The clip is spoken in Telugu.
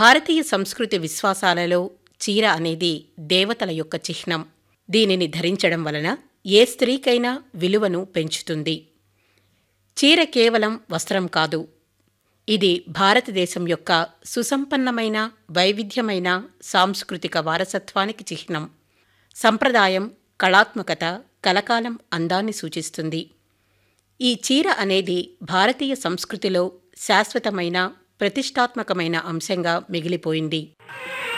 భారతీయ సంస్కృతి విశ్వాసాలలో చీర అనేది దేవతల యొక్క చిహ్నం దీనిని ధరించడం వలన ఏ స్త్రీకైనా విలువను పెంచుతుంది చీర కేవలం వస్త్రం కాదు ఇది భారతదేశం యొక్క సుసంపన్నమైన వైవిధ్యమైన సాంస్కృతిక వారసత్వానికి చిహ్నం సంప్రదాయం కళాత్మకత కలకాలం అందాన్ని సూచిస్తుంది ఈ చీర అనేది భారతీయ సంస్కృతిలో శాశ్వతమైన ప్రతిష్టాత్మకమైన అంశంగా మిగిలిపోయింది